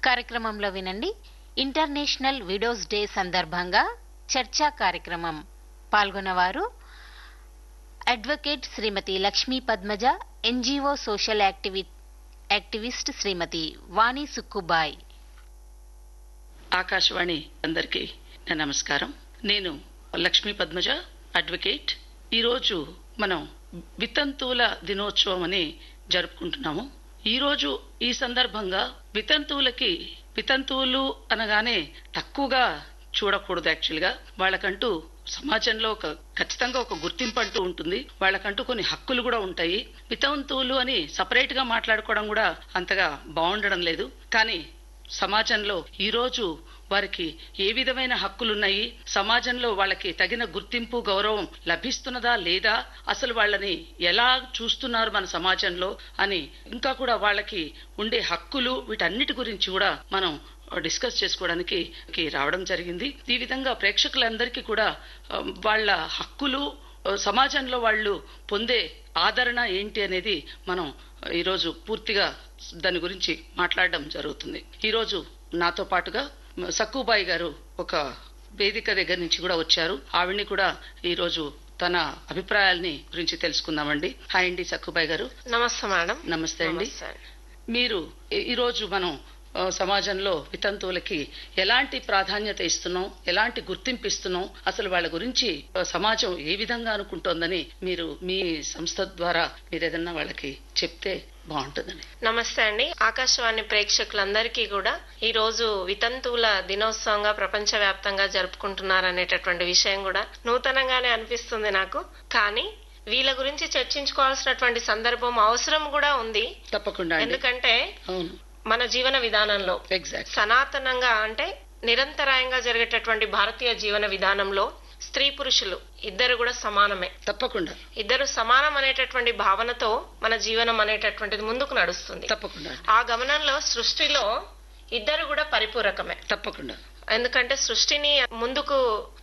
కార్యక్రమంలో వినండి international widows day సందర్భంగా చర్చా కార్యక్రమం పాల్గొన్నవారు advocate Shrimati Lakshmi Padmaja NGO social యాక్టివి యాక్టివిస్ట్ శ్రీమతి వాణి సుక్కుబాయ్ ఆకాశవాణి అందరికీ నా నమస్కారం నేను లక్ష్మీ పద్మజ అడ్వకేట్ ఈరోజు మనం వితంతువుల దినోత్సవం అని జరుపుకుంటున్నాము ఈరోజు ఈ సందర్భంగా వితంతువులకి వితంతువులు అనగానే తక్కువగా చూడకూడదు యాక్చువల్గా వాళ్ళకంటూ సమాజంలో ఒక ఖచ్చితంగా ఒక గుర్తింపు అంటూ ఉంటుంది వాళ్ళకంటూ కొన్ని హక్కులు కూడా ఉంటాయి వితంతువులు అని సపరేట్ గా మాట్లాడుకోవడం కూడా అంతగా బాగుండడం లేదు కానీ సమాజంలో ఈ రోజు వారికి ఏ విధమైన హక్కులున్నాయి సమాజంలో వాళ్ళకి తగిన గుర్తింపు గౌరవం లభిస్తున్నదా లేదా అసలు వాళ్ళని ఎలా చూస్తున్నారు మన సమాజంలో అని ఇంకా కూడా వాళ్ళకి ఉండే హక్కులు వీటన్నిటి గురించి కూడా మనం డిస్కస్ చేసుకోవడానికి కి రావడం జరిగింది ఈ విధంగా ప్రేక్షకులందరికీ కూడా ఆ, వాళ్ళ హక్కులు ఆ, సమాజంలో వాళ్ళు పొందే ఆదరణ ఏంటి అనేది మనం ఈరోజు పూర్తిగా దాని గురించి మాట్లాడడం జరుగుతుంది ఈరోజు నాతో పాటుగా సక్కుబాయి గారు ఒక వేదిక దగ్గర నుంచి కూడా వచ్చారు ఆవిడ్ని కూడా ఈరోజు తన అభిప్రాయాల్ని గురించి తెలుసుకుందామండి హాయ్ అండి సక్కుబాయి గారు నమస్తే మేడం నమస్తే అండి నమస్తే. మీరు ఈ- ఈరోజు మనం ఆ, సమాజంలో వితంతువులకి ఎలాంటి ప్రాధాన్యత ఇస్తున్నాం ఎలాంటి గుర్తింపు ఇస్తున్నాం అసలు వాళ్ళ గురించి ఆ, సమాజం ఏ విధంగా అనుకుంటోందని మీరు మీ సంస్థ ద్వారా మీరు ఏదన్నా వాళ్ళకి చెప్తే బాగుంటుందని నమస్తే అండి ఆకాశవాణి ప్రేక్షకులందరికీ కూడా ఈ రోజు వితంతువుల దినోత్సవంగా ప్రపంచ వ్యాప్తంగా జరుపుకుంటున్నారనేటటువంటి విషయం కూడా నూతనంగానే అనిపిస్తుంది నాకు కానీ వీళ్ళ గురించి చర్చించుకోవాల్సినటువంటి సందర్భం అవసరం కూడా ఉంది తప్పకుండా అండి ఎందుకంటే అవును మన జీవన విధానంలో ఎగ్జాక్ట్ సనాతనంగా అంటే నిరంతరాయంగా జరిగేటటువంటి భారతీయ జీవన విధానంలో స్త్రీ పురుషులు ఇద్దరు కూడా సమానమే తప్పకుండా ఇద్దరు సమానం అనేటటువంటి భావనతో మన జీవనం అనేటటువంటిది ముందుకు నడుస్తుంది తప్పకుండా ఆ గమనంలో సృష్టిలో ఇద్దరు కూడా పరిపూరకమే తప్పకుండా ఎందుకంటే సృష్టిని ముందుకు